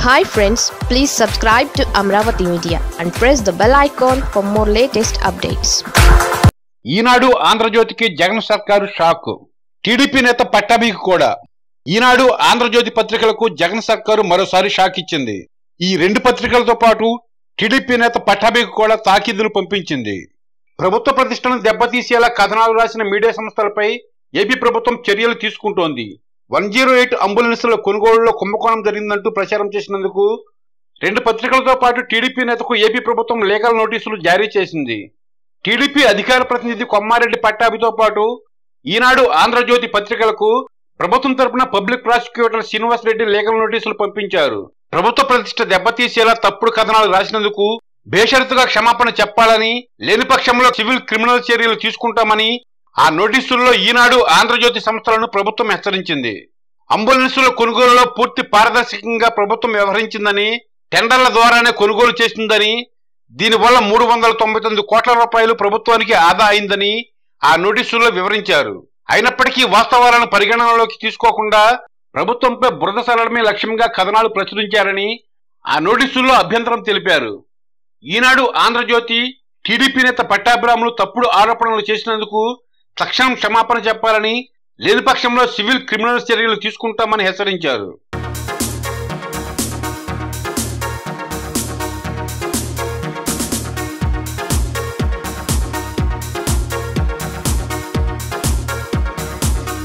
hi friends please subscribe to Amaravati media and press the bell icon for more latest updates Eenadu ఆంధ్రజ్యోతికి జగన్ సర్కారు shock TDP నేత పట్టాభికి కూడా ఈనాడు ఆంధ్రజ్యోతి పత్రికలకు జగన్ సర్కారు మరోసారి షాక్ ఇచ్చింది ఈ రెండు పత్రికలతో పాటు టీడీపీ నేత పట్టాభికి కూడా తాకీదులు పంపించింది ప్రభుత్వ ప్రతిష్టను దెబ్బతీసేలా కథనాలు రాసిన మీడియా సంస్థలపై ఏపీ ప్రభుత్వం చర్యలు తీసుకుంటోంది వన్ జీరో ఎయిట్ అంబులెన్సుల కొనుగోలులో కుంభకోణం జరిగిందంటూ ప్రచారం చేసినందుకు రెండు పత్రికలతో పాటు టీడీపీ నేతకు ఏపీ ప్రభుత్వం లీగల్ నోటీసులు జారీ చేసింది టీడీపీ అధికార ప్రతినిధి కొమ్మారెడ్డి పట్టాభితో పాటు ఈనాడు ఆంధ్రజ్యోతి పత్రికలకు ప్రభుత్వం తరపున public prosecutor Srinivas Reddy legal నోటీసులు పంపించారు ప్రభుత్వ ప్రతిష్ట దెబ్బతీసేలా తప్పుడు కథనాలు రాసినందుకు బేషరతుగా క్షమాపణ చెప్పాలని లేని పక్షంలో సివిల్ క్రిమినల్ చర్యలు తీసుకుంటామని ఆ నోటీసుల్లో ఈనాడు ఆంధ్రజ్యోతి సంస్థలను ప్రభుత్వం హెచ్చరించింది అంబులెన్సుల కొనుగోలులో పూర్తి పారదర్శకంగా ప్రభుత్వం వ్యవహరించిందని టెండర్ల ద్వారానే కొనుగోలు చేసిందని దీనివల్ల మూడు వందల తొంభై తొమ్మిది కోట్ల రూపాయలు ప్రభుత్వానికి ఆదా అయిందని ఆ నోటీసుల్లో వివరించారు అయినప్పటికీ వాస్తవాలను పరిగణనలోకి తీసుకోకుండా ప్రభుత్వంపై బురద సరళమే లక్ష్యంగా కథనాలు ప్రచురించారని ఆ నోటీసుల్లో అభ్యంతరం తెలిపారు ఈనాడు ఆంధ్రజ్యోతి టీడీపీ నేత పట్టాభిరాములు తప్పుడు ఆరోపణలు చేసినందుకు తక్షణం క్షమాపణ చెప్పాలని లేని పక్షంలో సివిల్ క్రిమినల్ చర్యలు తీసుకుంటామని హెచ్చరించారు